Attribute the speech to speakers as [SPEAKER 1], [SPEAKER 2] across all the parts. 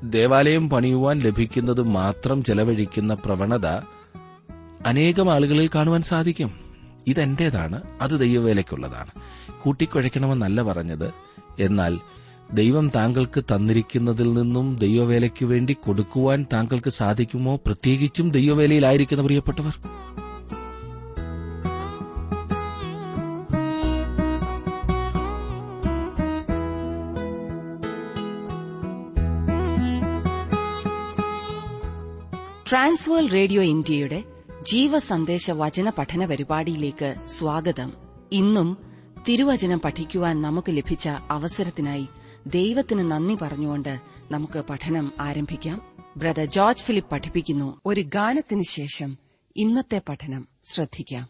[SPEAKER 1] ദേവാലയം പണിയുവാൻ ലഭിക്കുന്നത് മാത്രം ചെലവഴിക്കുന്ന പ്രവണത അനേകം ആളുകളിൽ കാണുവാൻ സാധിക്കും ഇതെന്റേതാണ് അത് ദൈവവേലയ്ക്കുള്ളതാണ് കൂട്ടിക്കുഴയ്ക്കണമെന്നല്ല പറഞ്ഞത് എന്നാൽ ദൈവം താങ്കൾക്ക് തന്നിരിക്കുന്നതിൽ നിന്നും ദൈവവേലയ്ക്കു വേണ്ടി കൊടുക്കുവാൻ താങ്കൾക്ക് സാധിക്കുമോ പ്രത്യേകിച്ചും ദൈവവേലയിലായിരിക്കുന്ന പ്രിയപ്പെട്ടവർ
[SPEAKER 2] ട്രാൻസ്വേൾ റേഡിയോ ഇന്ത്യയുടെ ജീവസന്ദേശ വചന പഠന പരിപാടിയിലേക്ക് സ്വാഗതം ഇന്നും തിരുവചനം പഠിക്കുവാൻ നമുക്ക് ലഭിച്ച അവസരത്തിനായി ദൈവത്തിന് നന്ദി പറഞ്ഞുകൊണ്ട് നമുക്ക് പഠനം ആരംഭിക്കാം ബ്രദർ ജോർജ് ഫിലിപ്പ് പഠിപ്പിക്കുന്നു
[SPEAKER 3] ഒരു ഗാനത്തിന് ശേഷം ഇന്നത്തെ പഠനം ശ്രദ്ധിക്കാം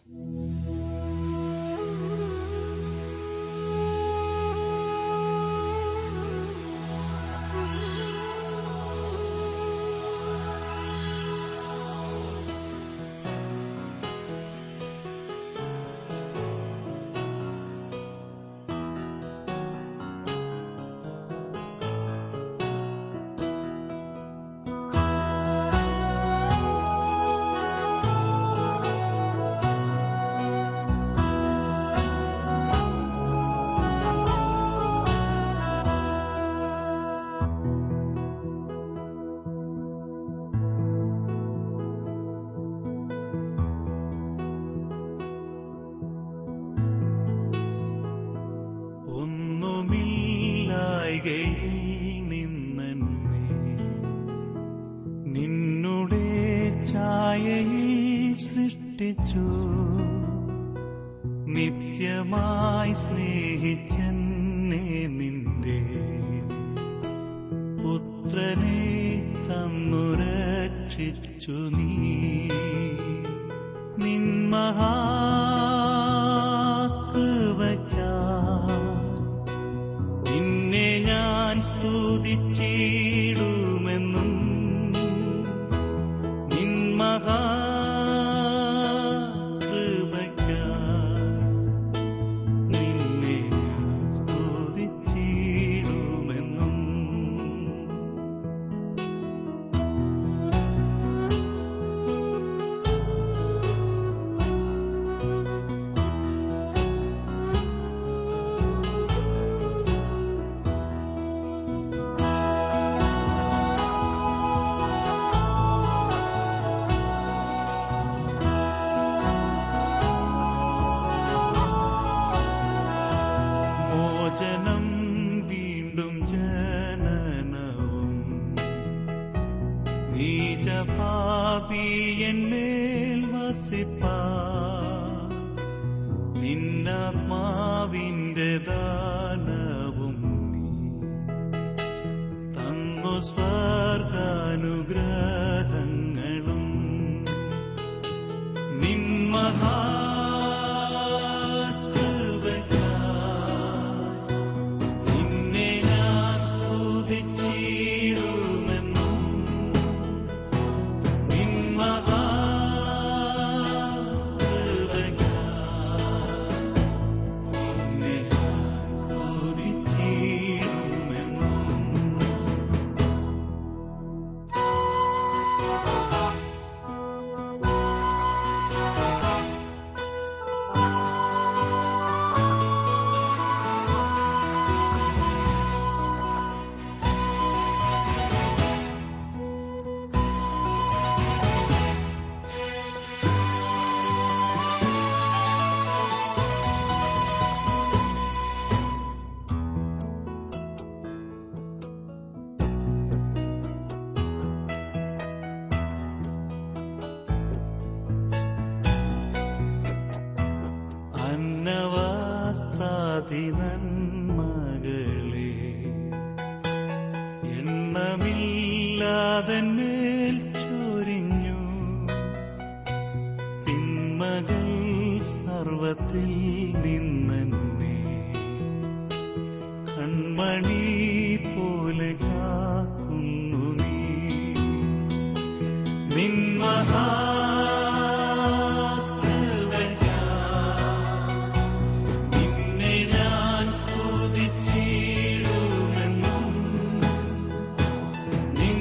[SPEAKER 4] ഒന്നുമില്ലായ്കയിൽ നിന്നെന്നെ നിന്നുടെ ഛായയിൽ സൃഷ്ടിച്ചു നിത്യമായി സ്നേഹിച്ചെന്നെ നിന്റെ പുത്രനെ തന്നു രക്ഷിച്ചു നീ നിന്മഹാകൃപയ്ക്കായി നിന്നെ ഞാൻ സ്തുതിച്ചിടുമെന്നും നിന്മഹാകൃപയ്ക്കായി നിന്നെ ഞാൻ സ്തുതിച്ചിടുമെന്നും മോചനം വീണ്ടും ജനനവും നീചപാപിയന്മേൽ വസിപ്പാ നിന്നാത്മാവിന്റെ ദാനവും നീ തന്നു സ്വർഗാനുഗ്രഹങ്ങളും നിന്മഹാകൃപയ്ക്കായി നിന്നെ ഞാൻ സ്തുതിച്ചിടുമെന്നും നിന്മഹാകൃപയ്ക്കായി നിന്നെ ഞാൻ സ്തുതിച്ചിടുമെന്നും അന്നവാസ്താതി നന്മകളെ എണ്ണമില്ലാതെന്മേൽ ചൊരിഞ്ഞു തിന്മകൾ സർവത്തിൽ നിന്നെ കൺമണി പോലെ കാക്കുന്നു നീ നിന്മഹാകൃപയ്ക്കായി നിന്നെ ഞാൻ സ്തുതിച്ചിടുമെന്നും നിൻ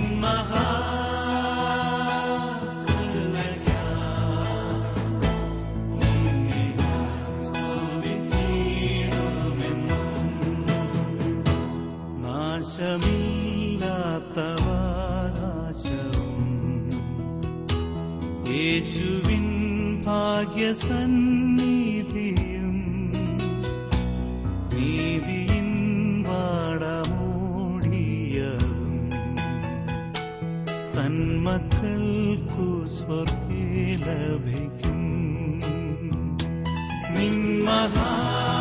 [SPEAKER 4] ദിവ്യസന്നിധിയും നീതിയിൻ വാടമോടിയതും തന്മക്കൾക്കു സ്വർഗേ ലഭിക്കും നിന്മഹാ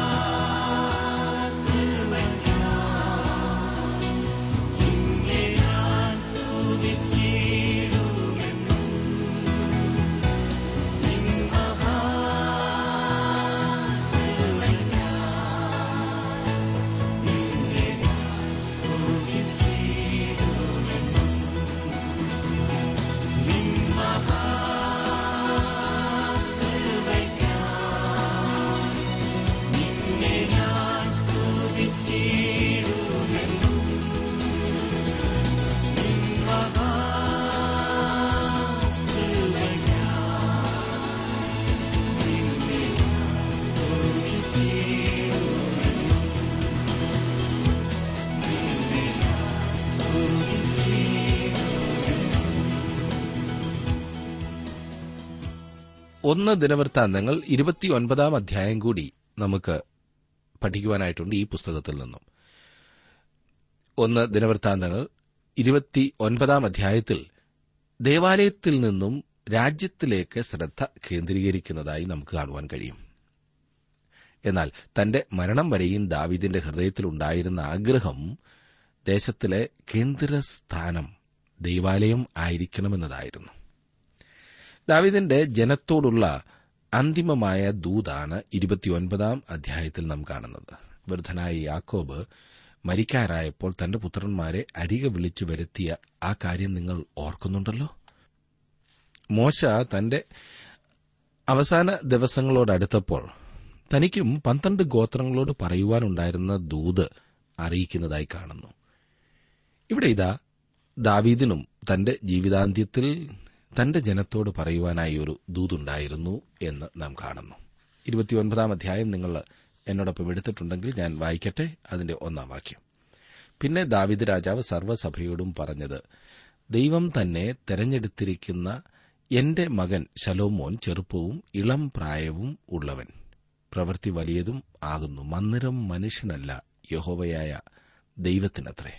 [SPEAKER 1] ഒന്ന് ദിനവൃത്താന്തങ്ങൾ ഇരുപത്തിയൊൻപതാം അധ്യായം കൂടി നമുക്ക് പഠിക്കുവാനായിട്ടുണ്ട് ഈ പുസ്തകത്തിൽ നിന്നും ഒന്ന് ദിനവൃത്താന്തങ്ങൾ ഇരുപത്തി ഒൻപതാം അധ്യായത്തിൽ ദേവാലയത്തിൽ നിന്നും രാജ്യത്തിലേക്ക് ശ്രദ്ധ കേന്ദ്രീകരിക്കുന്നതായി നമുക്ക് കാണുവാൻ കഴിയും എന്നാൽ തന്റെ മരണം വരെയും ദാവീദിന്റെ ഹൃദയത്തിലുണ്ടായിരുന്ന ആഗ്രഹം ദേശത്തിലെ കേന്ദ്രസ്ഥാനം ദൈവാലയം ആയിരിക്കണമെന്നതായിരുന്നു ദാവിദിന്റെ ജനത്തോടുള്ള അന്തിമമായ ദൂതാണ് ഇരുപത്തിയൊൻപതാം അധ്യായത്തിൽ നാം കാണുന്നത് വൃദ്ധനായ യാക്കോബ് മരിക്കാറായപ്പോൾ തന്റെ പുത്രന്മാരെ അരികെ വിളിച്ചു വരുത്തിയ ആ കാര്യം നിങ്ങൾ ഓർക്കുന്നുണ്ടല്ലോ മോശ തന്റെ അവസാന ദിവസങ്ങളോടടുത്തപ്പോൾ തനിക്കും പന്ത്രണ്ട് ഗോത്രങ്ങളോട് പറയുവാനുണ്ടായിരുന്ന ദൂത് അറിയിക്കുന്നതായി കാണുന്നു ഇവിടെ ഇതാ ദാവീദിനും തന്റെ ജീവിതാന്ത്യത്തിൽ തന്റെ ജനത്തോട് പറയുവാനായി ഒരു ദൂതുണ്ടായിരുന്നു എന്ന് നാം കാണുന്നു ഇരുപത്തിയൊൻപതാം അധ്യായം നിങ്ങൾ എന്നോടൊപ്പം എടുത്തിട്ടുണ്ടെങ്കിൽ ഞാൻ വായിക്കട്ടെ അതിന്റെ ഒന്നാം വാക്യം പിന്നെ ദാവിദ് രാജാവ് സർവ്വസഭയോടും പറഞ്ഞത് ദൈവം തന്നെ തെരഞ്ഞെടുത്തിരിക്കുന്ന എന്റെ മകൻ ശലോമോൻ ചെറുപ്പവും ഇളം പ്രായവും ഉള്ളവൻ പ്രവൃത്തി വലിയതും ആകുന്നു മന്ദിരം മനുഷ്യനല്ല യഹോവയായ ദൈവത്തിനത്രേ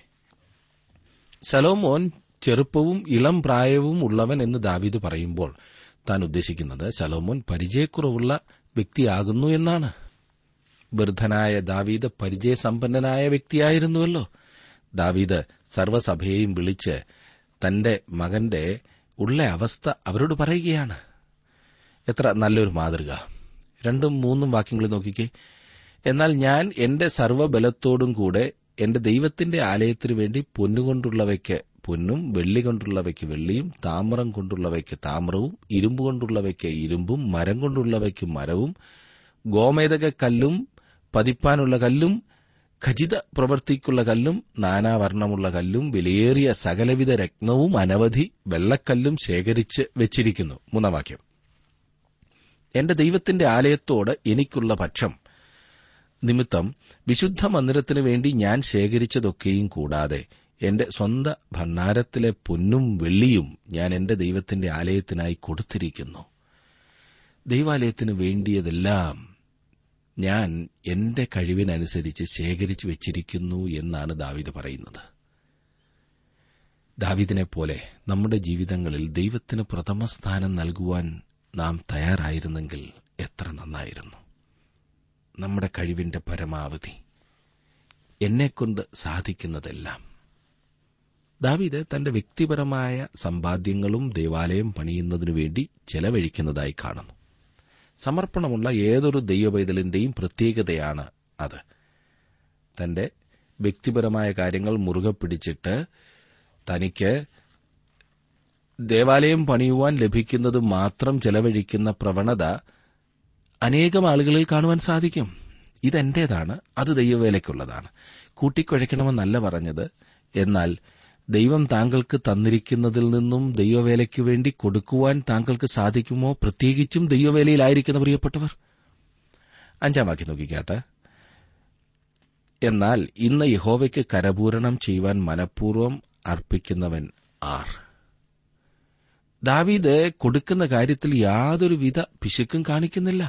[SPEAKER 1] ശലോമോൻ ചെറുപ്പവും ഇളം പ്രായവും ഉള്ളവൻ എന്ന് ദാവീദ് പറയുമ്പോൾ താൻ ഉദ്ദേശിക്കുന്നത് ശലോമോൻ പരിചയക്കുറവുള്ള വ്യക്തിയാകുന്നു എന്നാണ് വൃദ്ധനായ ദാവീദ് പരിചയസമ്പന്നനായ വ്യക്തിയായിരുന്നുവല്ലോ ദാവീദ് സർവ്വസഭയെയും വിളിച്ച് തന്റെ മകന്റെ ഉള്ള അവസ്ഥ അവരോട് പറയുകയാണ് എത്ര നല്ലൊരു മാതൃക രണ്ടും മൂന്നും വാക്യങ്ങൾ നോക്കിക്കേ എന്നാൽ ഞാൻ എന്റെ സർവ്വബലത്തോടും കൂടെ എന്റെ ദൈവത്തിന്റെ ആലയത്തിനു വേണ്ടി പൊന്നുകൊണ്ടുള്ളവയ്ക്ക് പൊന്നും വെള്ളി കൊണ്ടുള്ളവയ്ക്ക് വെള്ളിയും താമ്രം കൊണ്ടുള്ളവയ്ക്ക് താമ്രവും ഇരുമ്പ് കൊണ്ടുള്ളവയ്ക്ക് ഇരുമ്പും മരം കൊണ്ടുള്ളവയ്ക്ക് മരവും ഗോമേതക കല്ലും പതിപ്പാനുള്ള കല്ലും ഖചിത പ്രവൃത്തിക്കുള്ള കല്ലും നാനാവർണ്ണമുള്ള കല്ലും വിലയേറിയ സകലവിധ രത്നവും അനവധി വെള്ളക്കല്ലും ശേഖരിച്ച് വെച്ചിരിക്കുന്നു മൂന്നാം വാക്യം എന്റെ ദൈവത്തിന്റെ ആലയത്തോട് എനിക്കുള്ള പക്ഷം നിമിത്തം വിശുദ്ധ മന്ദിരത്തിനു വേണ്ടി ഞാൻ ശേഖരിച്ചതൊക്കെയും കൂടാതെ എന്റെ സ്വന്ത ഭണ്ഡാരത്തിലെ പൊന്നും വെള്ളിയും ഞാൻ എന്റെ ദൈവത്തിന്റെ ആലയത്തിനായി കൊടുത്തിരിക്കുന്നു ദൈവാലയത്തിനു വേണ്ടിയതെല്ലാം ഞാൻ എന്റെ കഴിവിനനുസരിച്ച് ശേഖരിച്ചു വെച്ചിരിക്കുന്നു എന്നാണ് ദാവിദ് പറയുന്നത് ദാവിദിനെ പോലെ നമ്മുടെ ജീവിതങ്ങളിൽ ദൈവത്തിന് പ്രഥമ സ്ഥാനം നൽകുവാൻ നാം തയ്യാറായിരുന്നെങ്കിൽ എത്ര നന്നായിരുന്നു നമ്മുടെ കഴിവിന്റെ പരമാവധി എന്നെക്കൊണ്ട് സാധിക്കുന്നതെല്ലാം ദാവീദ് തന്റെ വ്യക്തിപരമായ സമ്പാദ്യങ്ങളും ദേവാലയം പണിയുന്നതിനു വേണ്ടി ചെലവഴിക്കുന്നതായി കാണുന്നു സമർപ്പണമുള്ള ഏതൊരു ദൈവപൈതലിന്റെയും പ്രത്യേകതയാണ് അത് തന്റെ വ്യക്തിപരമായ കാര്യങ്ങൾ മുറുകെ പിടിച്ചിട്ട് തനിക്ക് ദേവാലയം പണിയുവാൻ ലഭിക്കുന്നത് മാത്രം ചെലവഴിക്കുന്ന പ്രവണത അനേകം ആളുകളിൽ കാണുവാൻ സാധിക്കും ഇതെന്റേതാണ് അത് ദൈവവേലയ്ക്കുള്ളതാണ് കൂട്ടിക്കുഴയ്ക്കണമെന്നല്ല പറഞ്ഞത് എന്നാൽ ദൈവം താങ്കൾക്ക് തന്നിരിക്കുന്നതിൽ നിന്നും ദൈവവേലയ്ക്കു വേണ്ടി കൊടുക്കുവാൻ താങ്കൾക്ക് സാധിക്കുമോ പ്രത്യേകിച്ചും ദൈവവേലയിലായിരിക്കുന്ന പ്രിയപ്പെട്ടവർ അഞ്ചാം വാക്യം നോക്കിക്കാട്ടെ എന്നാൽ ഇന്ന് യഹോവയ്ക്ക് കരപൂരണം ചെയ്യുവാൻ മനഃപൂർവ്വം അർപ്പിക്കുന്നവൻ ആർ ദാവീദ് കൊടുക്കുന്ന കാര്യത്തിൽ യാതൊരുവിധ പിശുക്കും കാണിക്കുന്നില്ല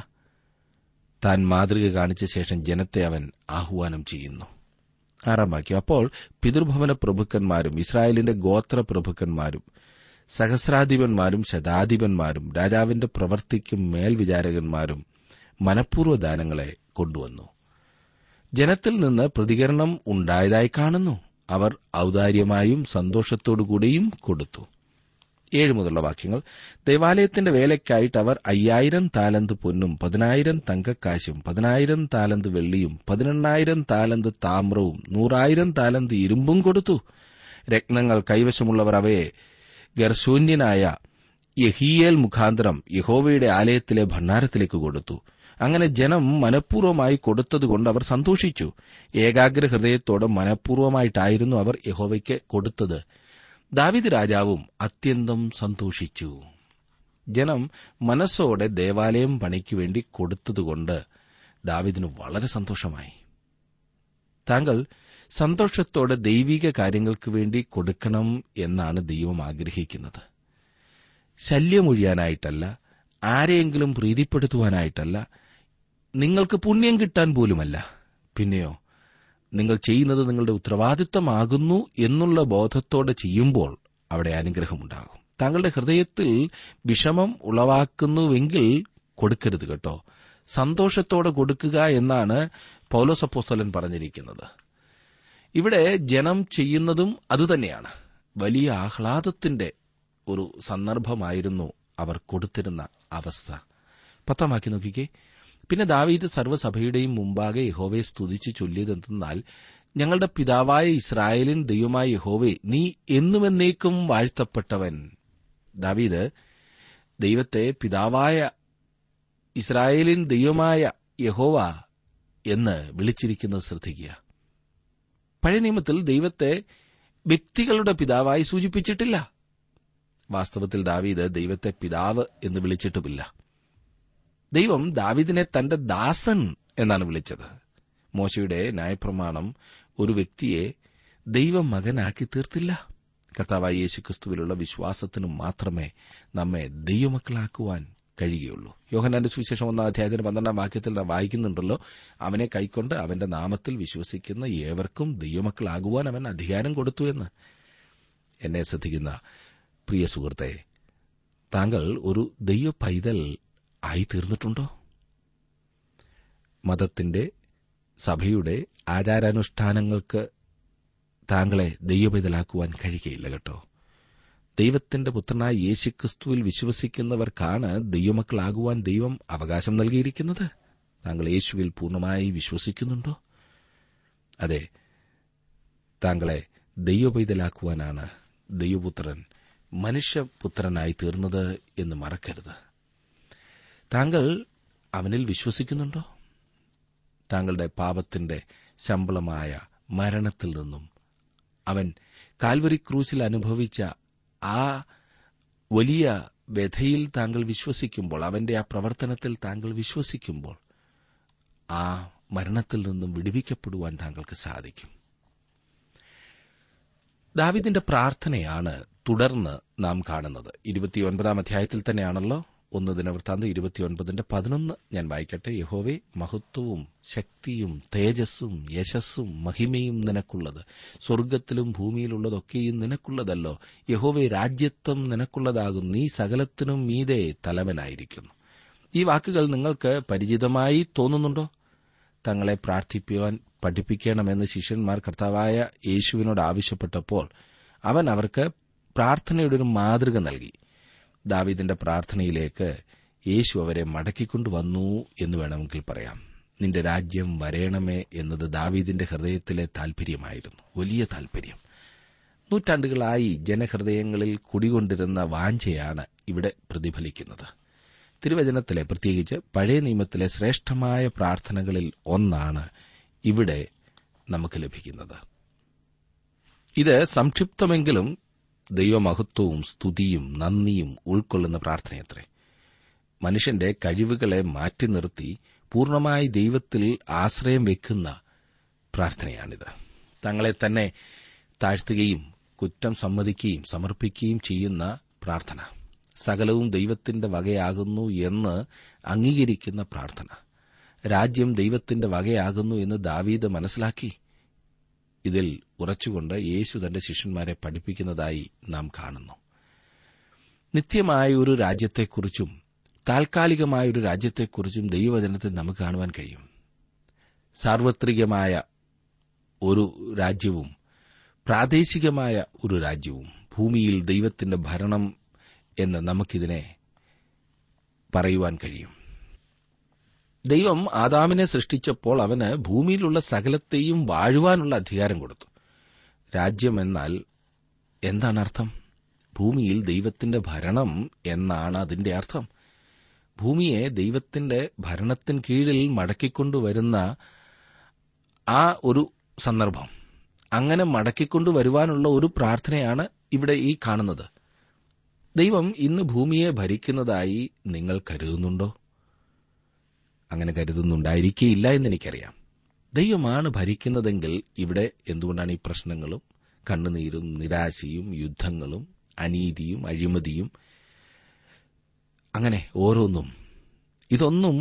[SPEAKER 1] താൻ മാതൃക കാണിച്ച ശേഷം ജനത്തെ അവൻ ആഹ്വാനം ചെയ്യുന്നു ആറാം വാക്യം അപ്പോൾ പിതൃഭവന പ്രഭുക്കന്മാരും ഇസ്രായേലിന്റെ ഗോത്ര പ്രഭുക്കന്മാരും സഹസ്രാധിപന്മാരും ശതാധിപന്മാരും രാജാവിന്റെ പ്രവർത്തിക്കും മേൽവിചാരകന്മാരും മനഃപൂർവ്വ ദാനങ്ങളെ കൊണ്ടുവന്നു ജനത്തിൽ നിന്ന് പ്രതികരണം ഉണ്ടായതായി കാണുന്നു അവർ ഔദാര്യമായും സന്തോഷത്തോടുകൂടിയും കൊടുത്തു ഏഴ് മുതലുള്ള വാക്യങ്ങൾ ദേവാലയത്തിന്റെ വേലയ്ക്കായിട്ട് അവർ അയ്യായിരം താലന്ത് പൊന്നും പതിനായിരം തങ്കക്കാശും പതിനായിരം താലന്ത് വെള്ളിയും പതിനെണ്ണായിരം താലന്ത് താമ്രവും നൂറായിരം താലന്ത് ഇരുമ്പും കൊടുത്തു രത്നങ്ങൾ കൈവശമുള്ളവർ അവയെ ഗർശൂന്യനായ യഹീയേൽ മുഖാന്തരം യഹോവയുടെ ആലയത്തിലെ ഭണ്ഡാരത്തിലേക്ക് കൊടുത്തു അങ്ങനെ ജനം മനഃപൂർവ്വമായി കൊടുത്തതുകൊണ്ട് അവർ സന്തോഷിച്ചു ഏകാഗ്ര ഹൃദയത്തോടെ മനഃപൂർവ്വമായിട്ടായിരുന്നു അവർ യഹോവയ്ക്ക് കൊടുത്തത് ദാവിദ് രാജാവും അത്യന്തം സന്തോഷിച്ചു ജനം മനസ്സോടെ ദേവാലയം പണിക്കുവേണ്ടി കൊടുത്തതുകൊണ്ട് ദാവിദിന് വളരെ സന്തോഷമായി താങ്കൾ സന്തോഷത്തോടെ ദൈവിക കാര്യങ്ങൾക്ക് വേണ്ടി കൊടുക്കണം എന്നാണ് ദൈവം ആഗ്രഹിക്കുന്നത് ശല്യമൊഴിയാനായിട്ടല്ല ആരെയെങ്കിലും പ്രീതിപ്പെടുത്തുവാനായിട്ടല്ല നിങ്ങൾക്ക് പുണ്യം കിട്ടാൻ പോലുമല്ല പിന്നെയോ നിങ്ങൾ ചെയ്യുന്നത് നിങ്ങളുടെ ഉത്തരവാദിത്തമാകുന്നു എന്നുള്ള ബോധത്തോടെ ചെയ്യുമ്പോൾ അവിടെ അനുഗ്രഹമുണ്ടാകും താങ്കളുടെ ഹൃദയത്തിൽ വിഷമം ഉളവാക്കുന്നുവെങ്കിൽ കൊടുക്കരുത് കേട്ടോ സന്തോഷത്തോടെ കൊടുക്കുക എന്നാണ് പൌലോസപ്പോസ്തലൻ പറഞ്ഞിരിക്കുന്നത് ഇവിടെ ജനം ചെയ്യുന്നതും അതുതന്നെയാണ് വലിയ ആഹ്ലാദത്തിന്റെ ഒരു സന്ദർഭമായിരുന്നു അവർ കൊടുത്തിരുന്ന അവസ്ഥ പത്താം വാക്യം നോക്കിക്കേ പിന്നെ ദാവീദ് സർവ്വസഭയുടെയും മുമ്പാകെ യഹോവയെ സ്തുതിച്ച് ചൊല്ലിയതെന്നാൽ ഞങ്ങളുടെ പിതാവായ ഇസ്രായേലിൻ ദൈവമായ യഹോവേ നീ എന്നുമെന്നേക്കും വാഴ്ത്തപ്പെട്ടവൻ ദാവീദ് ദൈവത്തെ പിതാവായ ഇസ്രായേലിൻ ദൈവമായ യഹോവ എന്ന് വിളിച്ചിരിക്കുന്നത് ശ്രദ്ധിക്കുക പഴയ നിയമത്തിൽ ദൈവത്തെ വ്യക്തികളുടെ പിതാവായി സൂചിപ്പിച്ചിട്ടില്ല വാസ്തവത്തിൽ ദാവീദ് ദൈവത്തെ പിതാവ് എന്ന് വിളിച്ചിട്ടുമില്ല ദൈവം ദാവിദിനെ തന്റെ ദാസൻ എന്നാണ് വിളിച്ചത് മോശയുടെ ന്യായപ്രമാണം ഒരു വ്യക്തിയെ ദൈവം മകനാക്കി തീർത്തില്ല കർത്താവായ യേശുക്രിസ്തുവിലുള്ള വിശ്വാസത്തിന് മാത്രമേ നമ്മെ ദൈവമക്കളാക്കുവാൻ കഴിയുകയുള്ളൂ യോഹനാന്റെ സുവിശേഷം ഒന്നാം അധ്യായത്തിന് പന്ത്രണ്ടാം വാക്യത്തിൽ നാം വായിക്കുന്നുണ്ടല്ലോ അവനെ കൈക്കൊണ്ട് അവന്റെ നാമത്തിൽ വിശ്വസിക്കുന്ന ഏവർക്കും ദൈവമക്കളാകുവാൻ അവൻ അധികാരം കൊടുത്തു എന്ന് എന്നെ ശ്രദ്ധിക്കുന്ന പ്രിയ സുഹൃത്തെ താങ്കൾ ഒരു ദൈവ പൈതൽ ആയി തീർന്നിട്ടുണ്ടോ മതത്തിന്റെ സഭയുടെ ആചാരാനുഷ്ഠാനങ്ങൾക്ക് താങ്കളെ ദൈവപൈതലാക്കുവാൻ കഴിയുകയില്ല കേട്ടോ ദൈവത്തിന്റെ പുത്രനായ യേശുക്രിസ്തുവിൽ വിശ്വസിക്കുന്നവർക്കാണ് ദൈവമക്കളാകുവാൻ ദൈവം അവകാശം നൽകിയിരിക്കുന്നത് താങ്കൾ യേശുവിൽ പൂർണ്ണമായി വിശ്വസിക്കുന്നുണ്ടോ അതെ താങ്കളെ ദൈവപൈതലാക്കുവാനാണ് ദൈവപുത്രൻ മനുഷ്യപുത്രനായി തീർന്നത് എന്ന് മറക്കരുത് താങ്കൾ അവനിൽ വിശ്വസിക്കുന്നുണ്ടോ താങ്കളുടെ പാപത്തിന്റെ ശമ്പളമായ മരണത്തിൽ നിന്നും അവൻ കാൽവരി ക്രൂസിൽ അനുഭവിച്ച ആ വലിയ വ്യഥയിൽ താങ്കൾ വിശ്വസിക്കുമ്പോൾ അവന്റെ ആ പ്രവർത്തനത്തിൽ താങ്കൾ വിശ്വസിക്കുമ്പോൾ ആ മരണത്തിൽ നിന്നും വിടുവിക്കപ്പെടുവാൻ താങ്കൾക്ക് സാധിക്കും ദാവിദിന്റെ പ്രാർത്ഥനയാണ് തുടർന്ന് നാം കാണുന്നത് ഇരുപത്തിയൊൻപതാം അധ്യായത്തിൽ തന്നെയാണല്ലോ ഒന്ന് ദിനവൃത്താന്തം ഇരുപത്തിയൊൻപതിന്റെ പതിനൊന്ന് ഞാൻ വായിക്കട്ടെ യഹോവേ മഹത്വവും ശക്തിയും തേജസ്സും യശസ്സും മഹിമയും നിനക്കുള്ളത് സ്വർഗ്ഗത്തിലും ഭൂമിയിലുള്ളതൊക്കെയും നിനക്കുള്ളതല്ലോ യഹോവേ രാജ്യത്വം നിനക്കുള്ളതാകും നീ സകലത്തിനും മീതെ തലവനായിരിക്കുന്നു ഈ വാക്കുകൾ നിങ്ങൾക്ക് പരിചിതമായി തോന്നുന്നുണ്ടോ തങ്ങളെ പ്രാർത്ഥിക്കുവാൻ പഠിപ്പിക്കണമെന്ന് ശിഷ്യന്മാർ കർത്താവായ യേശുവിനോട് ആവശ്യപ്പെട്ടപ്പോൾ അവൻ അവർക്ക് പ്രാർത്ഥനയുടെ ഒരു മാതൃക നൽകി ദാവീദിന്റെ പ്രാർത്ഥനയിലേക്ക് യേശു അവരെ മടക്കിക്കൊണ്ടുവന്നു എന്ന് വേണമെങ്കിൽ പറയാം നിന്റെ രാജ്യം വരേണമേ എന്നത് ദാവീദിന്റെ ഹൃദയത്തിലെ താൽപര്യമായിരുന്നു വലിയ താൽപര്യം നൂറ്റാണ്ടുകളായി ജനഹൃദയങ്ങളിൽ കുടികൊണ്ടിരുന്ന വാഞ്ചയാണ് ഇവിടെ പ്രതിഫലിക്കുന്നത് തിരുവചനത്തിലെ പ്രത്യേകിച്ച് പഴയ നിയമത്തിലെ ശ്രേഷ്ഠമായ പ്രാർത്ഥനകളിൽ ഒന്നാണ് ഇവിടെ നമുക്ക് ലഭിക്കുന്നത് ഇത് സംക്ഷിപ്തമെങ്കിലും ദൈവമഹത്വവും സ്തുതിയും നന്ദിയും ഉൾക്കൊള്ളുന്ന പ്രാർത്ഥനയത്രേ മനുഷ്യന്റെ കഴിവുകളെ മാറ്റി നിർത്തി പൂർണ്ണമായി ദൈവത്തിൽ ആശ്രയം വെക്കുന്ന പ്രാർത്ഥനയാണിത് തങ്ങളെ തന്നെ താഴ്ത്തുകയും കുറ്റം സമ്മതിക്കുകയും സമർപ്പിക്കുകയും ചെയ്യുന്ന പ്രാർത്ഥന സകലവും ദൈവത്തിന്റെ വകയാകുന്നു എന്ന് അംഗീകരിക്കുന്ന പ്രാർത്ഥന രാജ്യം ദൈവത്തിന്റെ വകയാകുന്നു എന്ന് ദാവീദ് മനസ്സിലാക്കി ഇതിൽ ഉറച്ചുകൊണ്ട് യേശു തന്റെ ശിഷ്യന്മാരെ പഠിപ്പിക്കുന്നതായി നാം കാണുന്നു നിത്യമായ ഒരു രാജ്യത്തെക്കുറിച്ചും താൽക്കാലികമായ ഒരു രാജ്യത്തെക്കുറിച്ചും ദൈവവചനത്തിൽ നമുക്ക് കാണുവാൻ കഴിയും സാർവത്രികമായ ഒരു രാജ്യവും പ്രാദേശികമായ ഒരു രാജ്യവും ഭൂമിയിൽ ദൈവത്തിന്റെ ഭരണം എന്ന് നമുക്കിതിനെ പറയുവാൻ കഴിയും ദൈവം ആദാമിനെ സൃഷ്ടിച്ചപ്പോൾ അവന് ഭൂമിയിലുള്ള സകലത്തെയും വാഴുവാനുള്ള അധികാരം കൊടുത്തു രാജ്യം എന്നാൽ എന്താണ് അർത്ഥം ഭൂമിയിൽ ദൈവത്തിന്റെ ഭരണം എന്നാണ് അതിന്റെ അർത്ഥം ഭൂമിയെ ദൈവത്തിന്റെ ഭരണത്തിന് കീഴിൽ മടക്കിക്കൊണ്ടുവരുന്ന ആ ഒരു സന്ദർഭം അങ്ങനെ മടക്കിക്കൊണ്ടുവരുവാനുള്ള ഒരു പ്രാർത്ഥനയാണ് ഇവിടെ ഈ കാണുന്നത് ദൈവം ഇന്ന് ഭൂമിയെ ഭരിക്കുന്നതായി നിങ്ങൾ കരുതുന്നുണ്ടോ അങ്ങനെ കരുതുന്നുണ്ടായിരിക്കേയില്ല എന്നെനിക്കറിയാം ദൈവമാണ് ഭരിക്കുന്നതെങ്കിൽ ഇവിടെ എന്തുകൊണ്ടാണ് ഈ പ്രശ്നങ്ങളും കണ്ണുനീരും നിരാശയും യുദ്ധങ്ങളും അനീതിയും അഴിമതിയും അങ്ങനെ ഓരോന്നും ഇതൊന്നും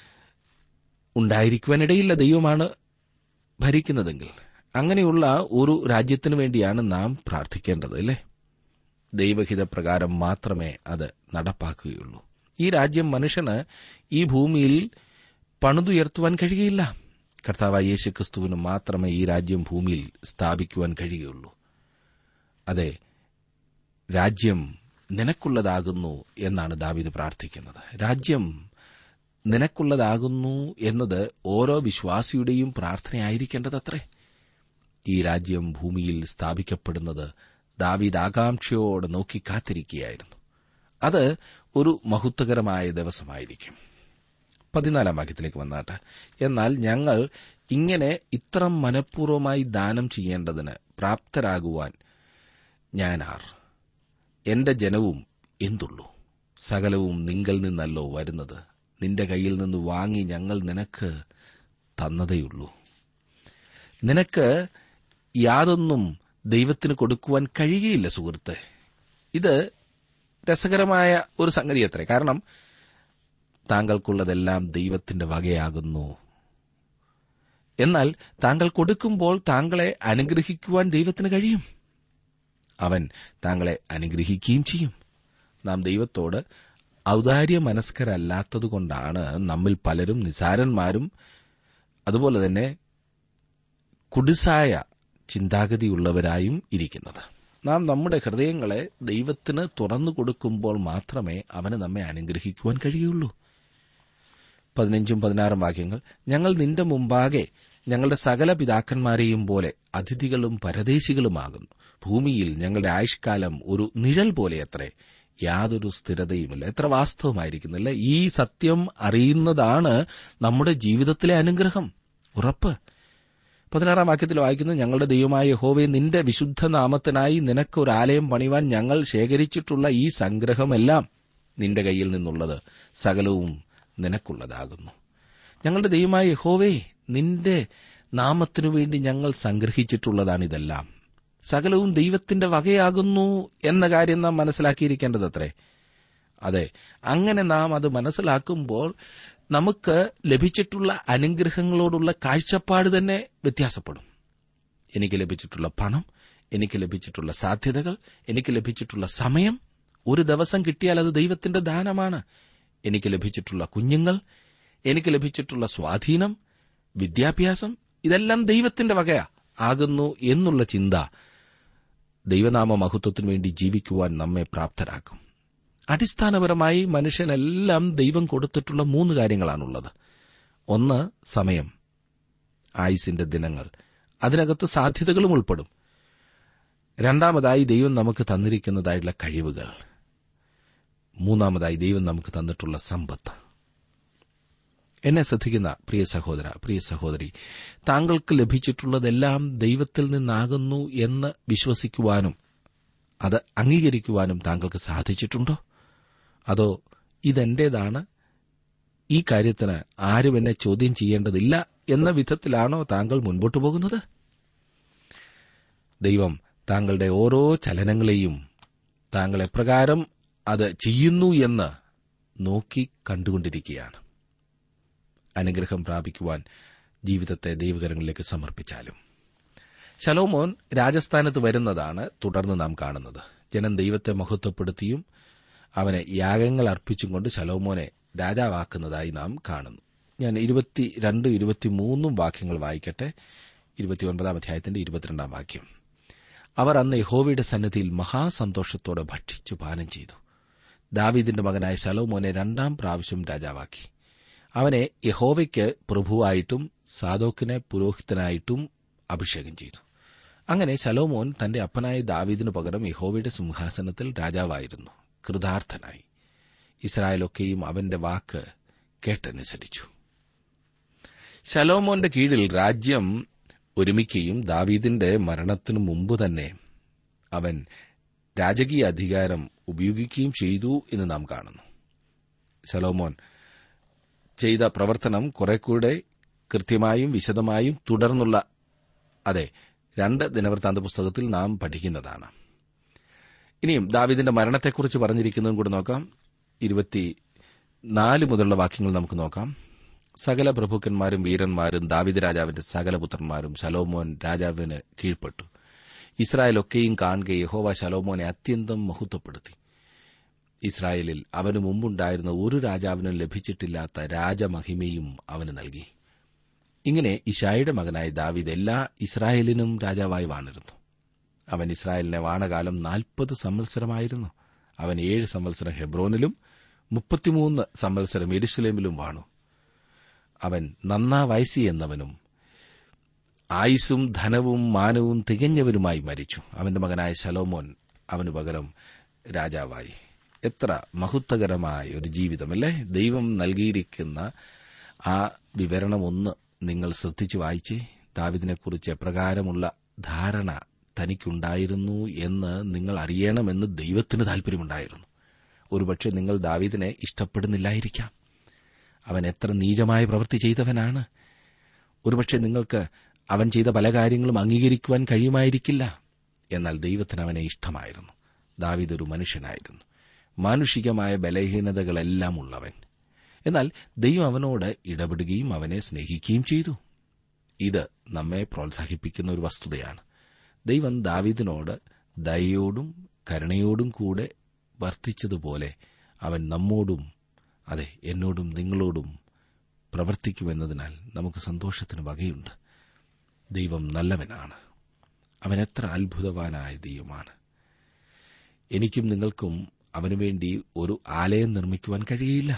[SPEAKER 1] ഉണ്ടായിരിക്കുവാനിടയില്ല ദൈവമാണ് ഭരിക്കുന്നതെങ്കിൽ അങ്ങനെയുള്ള ഒരു രാജ്യത്തിനു വേണ്ടിയാണ് നാം പ്രാർത്ഥിക്കേണ്ടത് അല്ലേ ദൈവഹിതപ്രകാരം മാത്രമേ അത് നടപ്പാക്കുകയുള്ളൂ ഈ രാജ്യം മനുഷ്യന് ഈ ഭൂമിയിൽ പണിതുയർത്തുവാൻ കഴിയുകയില്ല കർത്താവായ യേശു ക്രിസ്തുവിന് മാത്രമേ ഈ രാജ്യം ഭൂമിയിൽ സ്ഥാപിക്കുവാൻ കഴിയുകയുള്ളൂ അതെ രാജ്യം നിനക്കുള്ളതാകുന്നു എന്നാണ് ദാവിദ് പ്രാർത്ഥിക്കുന്നത് രാജ്യം നിനക്കുള്ളതാകുന്നു എന്നത് ഓരോ വിശ്വാസിയുടെയും പ്രാർത്ഥനയായിരിക്കേണ്ടതത്രേ ഈ രാജ്യം ഭൂമിയിൽ സ്ഥാപിക്കപ്പെടുന്നത് ദാവീദ് ആകാംക്ഷയോടെ നോക്കി കാത്തിരിക്കുകയായിരുന്നു അത് ഒരു മഹത്വകരമായ ദിവസമായിരിക്കും പതിനാലാം വാക്യത്തിലേക്ക് വന്നാട്ടെ എന്നാൽ ഞങ്ങൾ ഇങ്ങനെ ഇത്ര മനഃപൂർവ്വമായി ദാനം ചെയ്യേണ്ടതിന് പ്രാപ്തരാകുവാൻ ഞാനാർ എന്റെ ജനവും എന്തുള്ളൂ സകലവും നിങ്കൽ നിന്നല്ലോ വരുന്നത് നിന്റെ കയ്യിൽ നിന്ന് വാങ്ങി ഞങ്ങൾ നിനക്ക് തന്നതേയുള്ളൂ നിനക്ക് യാതൊന്നും ദൈവത്തിന് കൊടുക്കുവാൻ കഴിയുകയില്ല സുഹൃത്തെ ഇത് രസകരമായ ഒരു സംഗതി അത്രേ കാരണം താങ്കൾക്കുള്ളതെല്ലാം ദൈവത്തിന്റെ വകയാകുന്നു എന്നാൽ താങ്കൾ കൊടുക്കുമ്പോൾ താങ്കളെ അനുഗ്രഹിക്കുവാൻ ദൈവത്തിന് കഴിയും അവൻ താങ്കളെ അനുഗ്രഹിക്കുകയും ചെയ്യും നാം ദൈവത്തോട് ഔദാര്യ മനസ്കരല്ലാത്തതുകൊണ്ടാണ് നമ്മിൽ പലരും നിസാരന്മാരും അതുപോലെ തന്നെ കുടിസായ ചിന്താഗതിയുള്ളവരായും ഇരിക്കുന്നത് നാം നമ്മുടെ ഹൃദയങ്ങളെ ദൈവത്തിന് തുറന്നു കൊടുക്കുമ്പോൾ മാത്രമേ അവന് നമ്മെ അനുഗ്രഹിക്കുവാൻ കഴിയുള്ളൂ പതിനഞ്ചും പതിനാറും വാക്യങ്ങൾ ഞങ്ങൾ നിന്റെ മുമ്പാകെ ഞങ്ങളുടെ സകല പിതാക്കന്മാരെയും പോലെ അതിഥികളും പരദേശികളുമാകുന്നു ഭൂമിയിൽ ഞങ്ങളുടെ ആയുഷ്കാലം ഒരു നിഴൽ പോലെയത്രേ യാതൊരു സ്ഥിരതയുമില്ല എത്ര വാസ്തവമായിരിക്കുന്നില്ല ഈ സത്യം അറിയുന്നതാണ് നമ്മുടെ ജീവിതത്തിലെ അനുഗ്രഹം ഉറപ്പ് പതിനാറാം വാക്യത്തിൽ വായിക്കുന്നു ഞങ്ങളുടെ ദൈവമായ യഹോവെ നിന്റെ വിശുദ്ധ നാമത്തിനായി നിനക്ക് ഒരു ആലയം പണിവാൻ ഞങ്ങൾ ശേഖരിച്ചിട്ടുള്ള ഈ സംഗ്രഹമെല്ലാം നിന്റെ കയ്യിൽ നിന്നുള്ളത് സകലവും നിനക്കുള്ളതാകുന്നു ഞങ്ങളുടെ ദൈവമായ യഹോവേ നിന്റെ നാമത്തിനു വേണ്ടി ഞങ്ങൾ സംഗ്രഹിച്ചിട്ടുള്ളതാണിതെല്ലാം സകലവും ദൈവത്തിന്റെ വകയാകുന്നു എന്ന കാര്യം നാം മനസ്സിലാക്കിയിരിക്കേണ്ടതത്രേ അതെ അങ്ങനെ നാം അത് മനസ്സിലാക്കുമ്പോൾ നമുക്ക് ലഭിച്ചിട്ടുള്ള അനുഗ്രഹങ്ങളോടുള്ള കാഴ്ചപ്പാട് തന്നെ വ്യത്യാസപ്പെടും എനിക്ക് ലഭിച്ചിട്ടുള്ള പണം എനിക്ക് ലഭിച്ചിട്ടുള്ള സാധ്യതകൾ എനിക്ക് ലഭിച്ചിട്ടുള്ള സമയം ഒരു ദിവസം കിട്ടിയാൽ അത് ദൈവത്തിന്റെ ദാനമാണ് എനിക്ക് ലഭിച്ചിട്ടുള്ള കുഞ്ഞുങ്ങൾ എനിക്ക് ലഭിച്ചിട്ടുള്ള സ്വാധീനം വിദ്യാഭ്യാസം ഇതെല്ലാം ദൈവത്തിന്റെ വകയാ ആകുന്നു എന്നുള്ള ചിന്ത ദൈവനാമ മഹത്വത്തിനു വേണ്ടി ജീവിക്കുവാൻ നമ്മെ പ്രാപ്തരാക്കും അടിസ്ഥാനപരമായി മനുഷ്യനെല്ലാം ദൈവം കൊടുത്തിട്ടുള്ള മൂന്ന് കാര്യങ്ങളാണുള്ളത് ഒന്ന് സമയം ആയുസിന്റെ ദിനങ്ങൾ അതിനകത്ത് സാധ്യതകളും ഉൾപ്പെടും രണ്ടാമതായി ദൈവം നമുക്ക് തന്നിരിക്കുന്നതായുള്ള കഴിവുകൾ മൂന്നാമതായി ദൈവം നമുക്ക് തന്നിട്ടുള്ള സമ്പത്ത് എന്നെ ശ്രദ്ധിക്കുന്ന പ്രിയ സഹോദര പ്രിയ സഹോദരി താങ്കൾക്ക് ലഭിച്ചിട്ടുള്ളതെല്ലാം ദൈവത്തിൽ നിന്നാകുന്നു എന്ന് വിശ്വസിക്കുവാനും അത് അംഗീകരിക്കുവാനും താങ്കൾക്ക് സാധിച്ചിട്ടുണ്ടോ അതോ ഇതെന്റേതാണ് ഈ കാര്യത്തിന് ആരും എന്നെ ചോദ്യം ചെയ്യേണ്ടതില്ല എന്ന വിധത്തിലാണോ താങ്കൾ മുൻപോട്ടു പോകുന്നത് ദൈവം താങ്കളുടെ ഓരോ ചലനങ്ങളെയും താങ്കൾ എപ്രകാരം അത് ചെയ്യുന്നു എന്ന് നോക്കി കണ്ടുകൊണ്ടിരിക്കുകയാണ് അനുഗ്രഹം പ്രാപിക്കുവാൻ ജീവിതത്തെ ദൈവകരങ്ങളിലേക്ക് സമർപ്പിച്ചാലും ശലോമോൻ രാജസ്ഥാനത്ത് വരുന്നതാണ് തുടർന്ന് നാം കാണുന്നത് ജനം ദൈവത്തെ മഹത്വപ്പെടുത്തിയും അവനെ യാഗങ്ങൾ അർപ്പിച്ചും കൊണ്ട് ശലോമോനെ രാജാവാക്കുന്നതായി നാം കാണുന്നു ഞാൻ ഇരുപത്തിരണ്ടും ഇരുപത്തിമൂന്നും വാക്യങ്ങൾ വായിക്കട്ടെ ഇരുപത്തിയൊൻപതാം അധ്യായത്തിന്റെ ഇരുപത്തിരണ്ടാം വാക്യം അവർ അന്ന് യഹോവയുടെ സന്നിധിയിൽ മഹാസന്തോഷത്തോടെ ഭക്ഷിച്ചു പാനം ചെയ്തു ദാവീദിന്റെ മകനായ ശലോമോനെ രണ്ടാം പ്രാവശ്യം രാജാവാക്കി അവനെ യഹോവയ്ക്ക് പ്രഭുവായിട്ടും സാദോക്കിനെ പുരോഹിതനായിട്ടും അഭിഷേകം ചെയ്തു അങ്ങനെ ശലോമോൻ തന്റെ അപ്പനായ ദാവീദിനു പകരം യഹോവയുടെ സിംഹാസനത്തിൽ രാജാവായിരുന്നു കൃതാർത്ഥനായി ഇസ്രായേലൊക്കെയും അവന്റെ വാക്ക് കേട്ടനുസരിച്ചു ശലോമോന്റെ കീഴിൽ രാജ്യം ഒരുമിക്കുകയും ദാവീദിന്റെ മരണത്തിനു മുമ്പ് തന്നെ അവൻ രാജകീയ അധികാരം ഉപയോഗിക്കുകയും ചെയ്തു എന്ന് നാം കാണുന്നു ശലോമോൻ ചെയ്ത പ്രവർത്തനം കുറെക്കൂടെ കൃത്യമായും വിശദമായും തുടർന്നുള്ള അതെ രണ്ട് ദിനവൃത്താന്ത പുസ്തകത്തിൽ നാം പഠിക്കുന്നതാണ് ഇനിയും ദാവിദിന്റെ മരണത്തെക്കുറിച്ച് പറഞ്ഞിരിക്കുന്നതും കൂടെ നോക്കാം ഇരുപത്തി നാല് മുതലുള്ള വാക്യങ്ങൾ നമുക്ക് നോക്കാം സകല പ്രഭുക്കന്മാരും വീരന്മാരും ദാവിദ് രാജാവിന്റെ സകല പുത്രന്മാരും ശലോമോൻ രാജാവിന് കീഴ്പ്പെട്ടു ഇസ്രായേലൊക്കെയും കാണുക യഹോവ ശലോമോനെ അത്യന്തം മഹത്വപ്പെടുത്തി ഇസ്രായേലിൽ അവന് മുമ്പുണ്ടായിരുന്ന ഒരു രാജാവിനും ലഭിച്ചിട്ടില്ലാത്ത രാജമഹിമയും അവന് നൽകി ഇങ്ങനെ ഇഷായുടെ മകനായ ദാവീദ് എല്ലാ ഇസ്രായേലിനും രാജാവായി വാണിരുന്നു അവൻ ഇസ്രായേലിനെ വാണകാലം നാൽപ്പത് സംവത്സരമായിരുന്നു അവൻ ഏഴ് സംവത്സരം ഹെബ്രോനിലും മുപ്പത്തിമൂന്ന് സംവത്സരം എരുസലേമിലും വാണു അവൻ നന്നാ വയസ്സി എന്നവനും ആയുസ്സും ധനവും മാനവും തികഞ്ഞവനുമായി മരിച്ചു അവന്റെ മകനായ ശലോമോൻ അവനു പകരം രാജാവായി എത്ര മഹത്വകരമായ ഒരു ജീവിതമല്ലേ ദൈവം നൽകിയിരിക്കുന്ന ആ വിവരണം ഒന്ന് നിങ്ങൾ ശ്രദ്ധിച്ചു വായിച്ചേ ദാവിദിനെക്കുറിച്ച് എപ്രകാരമുള്ള ധാരണ തനിക്കുണ്ടായിരുന്നു എന്ന് നിങ്ങൾ അറിയണമെന്ന് ദൈവത്തിന് താൽപര്യമുണ്ടായിരുന്നു ഒരുപക്ഷെ നിങ്ങൾ ദാവീദിനെ ഇഷ്ടപ്പെടുന്നില്ലായിരിക്കാം അവൻ എത്ര നീചമായ പ്രവൃത്തി ചെയ്തവനാണ് ഒരുപക്ഷെ നിങ്ങൾക്ക് അവൻ ചെയ്ത പല കാര്യങ്ങളും അംഗീകരിക്കുവാൻ കഴിയുമായിരിക്കില്ല എന്നാൽ ദൈവത്തിന് അവനെ ഇഷ്ടമായിരുന്നു ദാവീദ് ഒരു മനുഷ്യനായിരുന്നു മാനുഷികമായ ബലഹീനതകളെല്ലാം ഉള്ളവൻ എന്നാൽ ദൈവം അവനോട് ഇടപെടുകയും അവനെ സ്നേഹിക്കുകയും ചെയ്തു ഇത് നമ്മെ പ്രോത്സാഹിപ്പിക്കുന്ന ഒരു വസ്തുതയാണ് ദൈവം ദാവീദിനോട് ദയയോടും കരുണയോടും കൂടെ വർത്തിച്ചതുപോലെ അവൻ നമ്മോടും അതെ എന്നോടും നിങ്ങളോടും പ്രവർത്തിക്കുമെന്നതിനാൽ നമുക്ക് സന്തോഷത്തിന് വകയുണ്ട് ദൈവം നല്ലവനാണ് അവൻ എത്ര അത്ഭുതവാനായ ദൈവമാണ് എനിക്കും നിങ്ങൾക്കും അവനുവേണ്ടി ഒരു ആലയം നിർമ്മിക്കുവാൻ കഴിയില്ല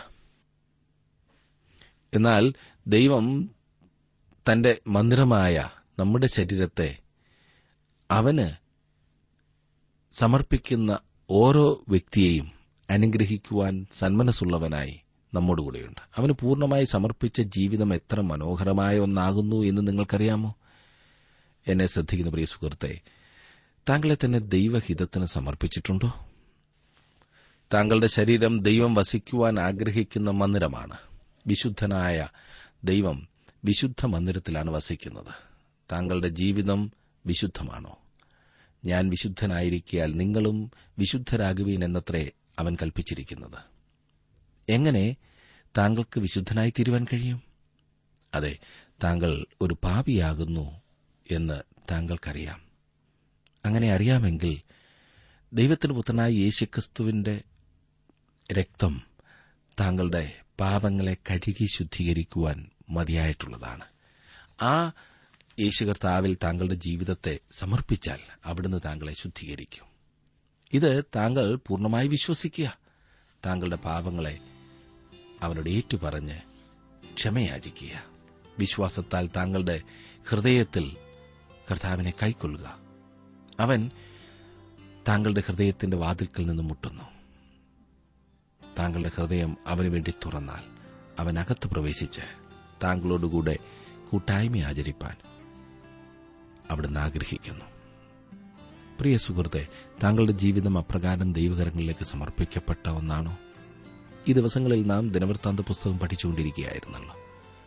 [SPEAKER 1] എന്നാൽ ദൈവം തന്റെ മന്ദിരമായ നമ്മുടെ ശരീരത്തെ അവന് സമർപ്പിക്കുന്ന ഓരോ വ്യക്തിയെയും അനുഗ്രഹിക്കുവാൻ സന്മനസ്സുള്ളവനായി നമ്മോടുകൂടെയുണ്ട് അവന് പൂർണ്ണമായി സമർപ്പിച്ച ജീവിതം എത്ര മനോഹരമായ ഒന്നാകുന്നു എന്ന് നിങ്ങൾക്കറിയാമോ എന്നെ ശ്രദ്ധിക്കുന്ന പ്രിയ സുഹൃത്തെ താങ്കളെ തന്നെ ദൈവഹിതത്തിന് സമർപ്പിച്ചിട്ടുണ്ടോ താങ്കളുടെ ശരീരം ദൈവം വസിക്കുവാൻ ആഗ്രഹിക്കുന്ന മന്ദിരമാണ് വിശുദ്ധനായ ദൈവം വിശുദ്ധ മന്ദിരത്തിലാണ് വസിക്കുന്നത് താങ്കളുടെ ജീവിതം വിശുദ്ധമാണോ ഞാൻ വിശുദ്ധനായിരിക്കിയാൽ നിങ്ങളും വിശുദ്ധരാകുവീൻ എന്നത്രേ അവൻ കൽപ്പിച്ചിരിക്കുന്നത് എങ്ങനെ താങ്കൾക്ക് വിശുദ്ധനായി തീരുവാൻ കഴിയും അതെ താങ്കൾ ഒരു പാപിയാകുന്നു എന്ന് താങ്കൾക്കറിയാം അങ്ങനെ അറിയാമെങ്കിൽ ദൈവത്തിന് പുത്രനായ യേശുക്രിസ്തുവിന്റെ രക്തം താങ്കളുടെ പാപങ്ങളെ കഴുകി ശുദ്ധീകരിക്കുവാൻ മതിയായിട്ടുള്ളതാണ് ആ യേശു കർത്താവിൽ താങ്കളുടെ ജീവിതത്തെ സമർപ്പിച്ചാൽ അവിടുന്ന് താങ്കളെ ശുദ്ധീകരിക്കും ഇത് താങ്കൾ പൂർണ്ണമായി വിശ്വസിക്കുക താങ്കളുടെ പാപങ്ങളെ അവനോട് ഏറ്റുപറഞ്ഞ് ക്ഷമയാചിക്കുക വിശ്വാസത്താൽ താങ്കളുടെ ഹൃദയത്തിൽ കർത്താവിനെ കൈക്കൊള്ളുക അവൻ താങ്കളുടെ ഹൃദയത്തിന്റെ വാതിൽക്കൽ നിന്ന് മുട്ടുന്നു താങ്കളുടെ ഹൃദയം അവന് വേണ്ടി തുറന്നാൽ അവൻ അകത്ത് പ്രവേശിച്ച് താങ്കളോടുകൂടെ കൂട്ടായ്മ ആചരിപ്പാൻ അവിടുന്ന് ആഗ്രഹിക്കുന്നു പ്രിയ സുഹൃത്തെ താങ്കളുടെ ജീവിതം അപ്രകാരം ദൈവകരങ്ങളിലേക്ക് സമർപ്പിക്കപ്പെട്ട ഒന്നാണോ ഈ ദിവസങ്ങളിൽ നാം ദിനവൃത്താന്ത പുസ്തകം പഠിച്ചുകൊണ്ടിരിക്കുകയായിരുന്നല്ലോ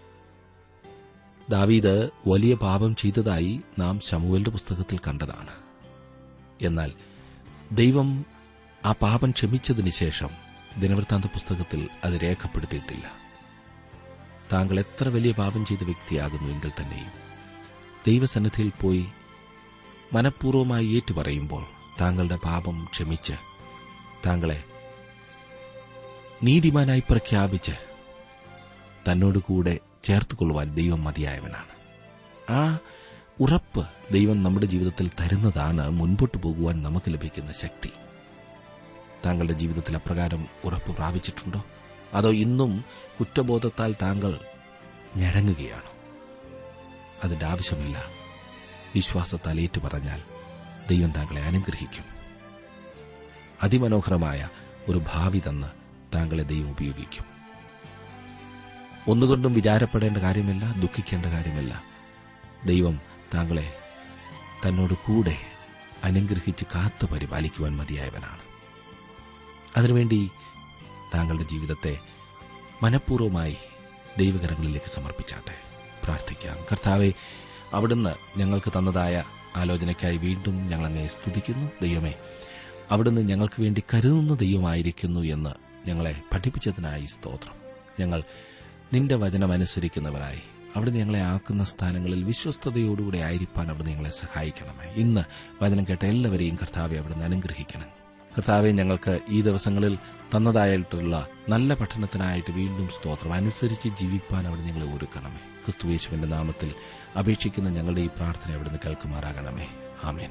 [SPEAKER 1] ദാവീദ് വലിയ പാപം ചെയ്തതായി നാം ശമുവലിന്റെ പുസ്തകത്തിൽ കണ്ടതാണ് എന്നാൽ ദൈവം ആ പാപം ക്ഷമിച്ചതിന് ശേഷം ദിനവൃത്താന്ത പുസ്തകത്തിൽ അത് രേഖപ്പെടുത്തിയിട്ടില്ല താങ്കൾ എത്ര വലിയ പാപം ചെയ്ത വ്യക്തിയാകുന്നു എങ്കിൽ തന്നെയും ദൈവസന്നിധിയിൽ പോയി മനഃപൂർവ്വമായി ഏറ്റുപറയുമ്പോൾ താങ്കളുടെ പാപം ക്ഷമിച്ച് താങ്കളെ നീതിമാനായി പ്രഖ്യാപിച്ച് തന്നോട് കൂടെ ചേർത്തുകൊള്ളുവാൻ ദൈവം മതിയായവനാണ് ആ ഉറപ്പ് ദൈവം നമ്മുടെ ജീവിതത്തിൽ തരുന്നതാണ് മുൻപോട്ട് പോകുവാൻ നമുക്ക് ലഭിക്കുന്ന ശക്തി താങ്കളുടെ ജീവിതത്തിൽ അപ്രകാരം ഉറപ്പ് പ്രാപിച്ചിട്ടുണ്ടോ അതോ ഇന്നും കുറ്റബോധത്താൽ താങ്കൾ ഞരങ്ങുകയാണോ അതിന്റെ ആവശ്യമില്ല വിശ്വാസത്താൽ ഏറ്റു പറഞ്ഞാൽ ദൈവം താങ്കളെ അനുഗ്രഹിക്കും അതിമനോഹരമായ ഒരു ഭാവി തന്ന് താങ്കളെ ദൈവം ഉപയോഗിക്കും ഒന്നുകൊണ്ടും വിചാരപ്പെടേണ്ട കാര്യമില്ല ദുഃഖിക്കേണ്ട കാര്യമില്ല ദൈവം താങ്കളെ തന്നോട് കൂടെ അനുഗ്രഹിച്ച് കാത്തു പരിപാലിക്കുവാൻ മതിയായവനാണ് അതിനുവേണ്ടി താങ്കളുടെ ജീവിതത്തെ മനഃപൂർവ്വമായി ദൈവകരങ്ങളിലേക്ക് സമർപ്പിച്ചാട്ടെ പ്രാർത്ഥിക്കാം കർത്താവെ അവിടുന്ന് ഞങ്ങൾക്ക് തന്നതായ ആലോചനയ്ക്കായി വീണ്ടും ഞങ്ങളങ്ങെ സ്തുതിക്കുന്നു ദൈവമേ അവിടുന്ന് ഞങ്ങൾക്ക് വേണ്ടി കരുതുന്ന ദൈവമായിരിക്കുന്നു എന്ന് ഞങ്ങളെ പഠിപ്പിച്ചതിനായി സ്തോത്രം ഞങ്ങൾ നിന്റെ വചനം അനുസരിക്കുന്നവരായി അവിടുന്ന് ഞങ്ങളെ ആക്കുന്ന സ്ഥാനങ്ങളിൽ വിശ്വസ്തയോടുകൂടെ ആയിരിക്കാൻ അവിടുന്ന് ഞങ്ങളെ സഹായിക്കണമേ ഇന്ന് വചനം കേട്ട എല്ലാവരെയും കർത്താവെ അവിടുന്ന് അനുഗ്രഹിക്കണം കർത്താവെ ഞങ്ങൾക്ക് ഈ ദിവസങ്ങളിൽ തന്നതായിട്ടുള്ള നല്ല പഠനത്തിനായിട്ട് വീണ്ടും സ്തോത്രം അനുസരിച്ച് ജീവിപ്പാൻ അവിടെ ഞങ്ങളെ ഒരുക്കണമേ ക്രിസ്തുവേശുവിന്റെ നാമത്തിൽ അപേക്ഷിക്കുന്ന ഞങ്ങളുടെ ഈ പ്രാർത്ഥന അവിടുന്ന് കേൾക്കുമാറാകണമേ ആമേൻ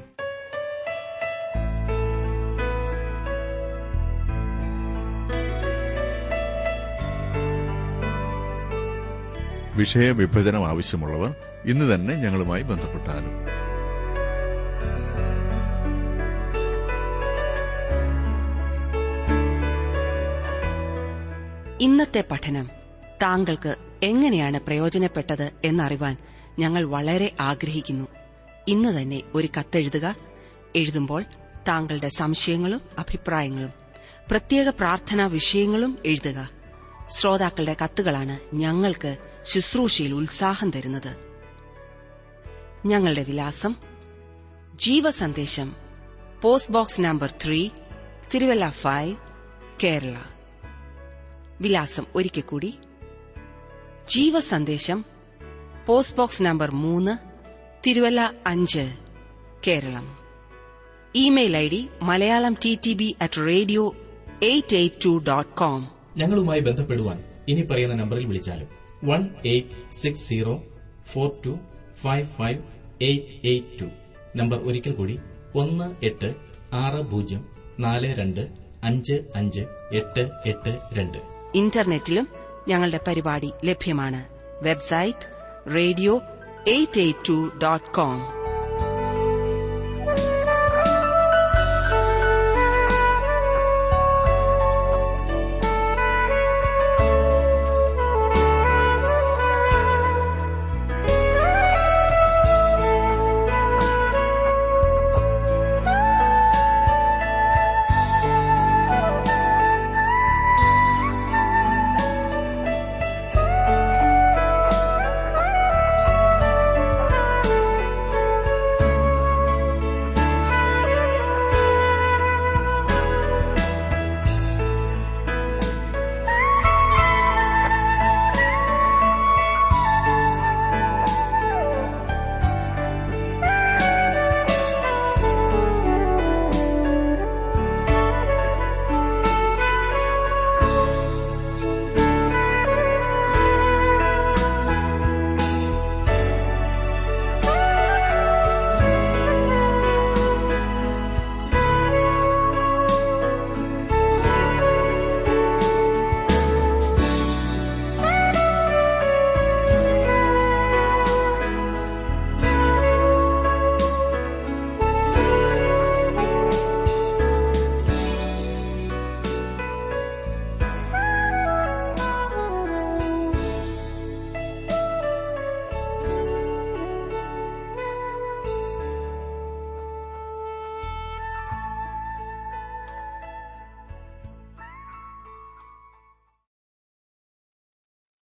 [SPEAKER 5] വിഷയവിഭജനം ആവശ്യമുള്ളവർ ഇന്ന് തന്നെ ഞങ്ങളുമായി ബന്ധപ്പെട്ടാലും
[SPEAKER 2] ഇന്നത്തെ പഠനം താങ്കൾക്ക് എങ്ങനെയാണ് പ്രയോജനപ്പെട്ടത് എന്നറിവാൻ ഞങ്ങൾ വളരെ ആഗ്രഹിക്കുന്നു ഇന്ന് തന്നെ ഒരു കത്തെഴുതുക എഴുതുമ്പോൾ താങ്കളുടെ സംശയങ്ങളും അഭിപ്രായങ്ങളും പ്രത്യേക പ്രാർത്ഥനാ വിഷയങ്ങളും എഴുതുക ശ്രോതാക്കളുടെ കത്തുകളാണ് ഞങ്ങൾക്ക് ശുശ്രൂഷയിൽ ഉത്സാഹം തരുന്നത് ഞങ്ങളുടെ വിലാസം Jeevasandesham post box number three Thiruvalla five Kerala വിലാസം ഒരിക്കൽ കൂടി ജീവസന്ദേശം പോസ്റ്റ് ബോക്സ് നമ്പർ മൂന്ന് തിരുവല്ല അഞ്ച് Keralam email I D Malayalam T T B at radio eight eight two dot com
[SPEAKER 6] ഞങ്ങളുമായി ബന്ധപ്പെടുവാൻ ഇനി പറയുന്ന നമ്പറിൽ വിളിച്ചാലും one eight six zero four two five five eight eight two number ഒരിക്കൽ കൂടി ഒന്ന് എട്ട് ആറ് പൂജ്യം നാല് രണ്ട് അഞ്ച് അഞ്ച് എട്ട് എട്ട് രണ്ട്
[SPEAKER 2] ഇന്റർനെറ്റിലും ഞങ്ങളുടെ പരിപാടി ലഭ്യമാണ് website radio eight eight two dot com